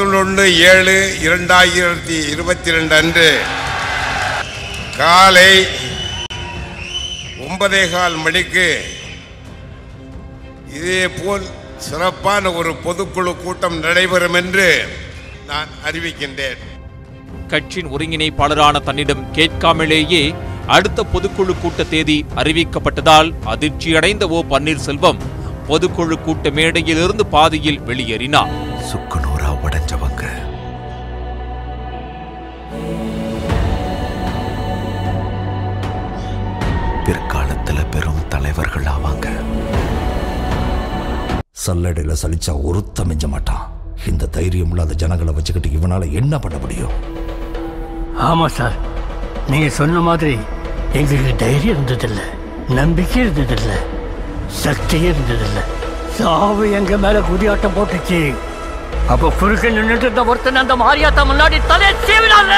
பதினொன்று ஏழு இரண்டாயிரத்தி இருபத்தி ரெண்டு அன்று காலை ஒன்பதே கால் மணிக்கு இதேபோல் சிறப்பான ஒரு பொதுக்குழு கூட்டம் நடைபெறும் என்று நான் அறிவிக்கின்றேன் கட்சியின் ஒருங்கிணைப்பாளரான தன்னிடம் கேட்காமலேயே அடுத்த பொதுக்குழு கூட்ட தேதி அறிவிக்கப்பட்டதால் அதிர்ச்சியடைந்த ஓ பன்னீர்செல்வம் பொதுக்குழு கூட்ட மேடையிலிருந்து பாதியில் வெளியேறினார் சுக்குநூறா உடைஞ்சவங்க பிற்காலத்துல பெரும் தலைவர்கள் ஆவாங்க சல்லடையில் சலிச்சா ஒருத்த மிஞ்ச மாட்டான் இந்த தைரியம் இல்லாத ஜனங்களை வச்சுக்கிட்டு இவனால என்ன பண்ண முடியும் ஆமா சார் நீங்க சொன்ன மாதிரி எங்களுக்கு தைரியம் இருந்ததில்ல நம்பிக்கை இருந்ததில்ல சக்தியே இருந்ததில்ல சாவு எங்க மேல குதியாட்டம் போட்டுச்சு அப்ப குறுக்க நின்னுட்டு இருந்த ஒருத்தன் அந்த மாரியாத்தா முன்னாடி தலையை சீவினாங்க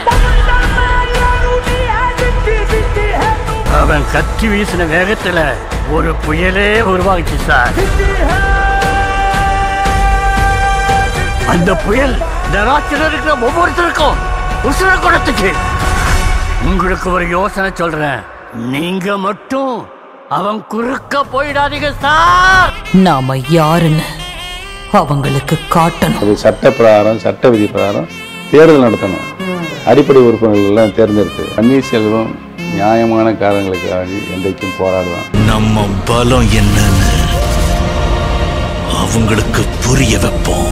அவன் கத்தி வீசின வேகத்துல ஒரு புயலே உருவாகிச்சு சார் அந்த புயல் இந்த ராத்திரில இருக்கிற ஒவ்வொருத்தருக்கும் உசுர கொடுத்துச்சு உங்களுக்கு ஒரு யோசனை சொல்றேன் நீங்க மட்டும் அவன் குறுக்க போயிடாதீங்க சார் நாம யாருன்னு அவங்களுக்கு காட்டணும் அது சட்ட பிரகாரம் சட்ட விதி பிரகாரம் தேர்தல் நடத்தணும் அடிப்படை உறுப்பினர்கள் எல்லாம் தேர்ந்தெடுத்து பன்னீர்செல்வம் நியாயமான காரணங்களுக்காக என்றைக்கும் போராடுவான் நம்ம பலம் என்னன்னு அவங்களுக்கு புரிய வைப்போம்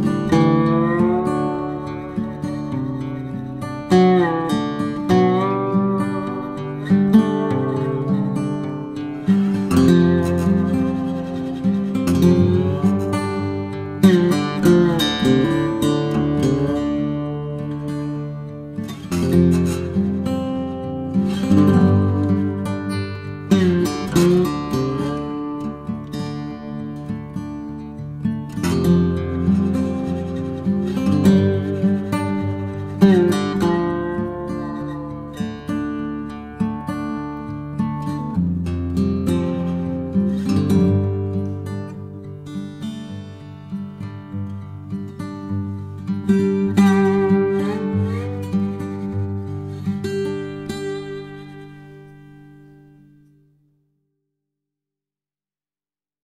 thank you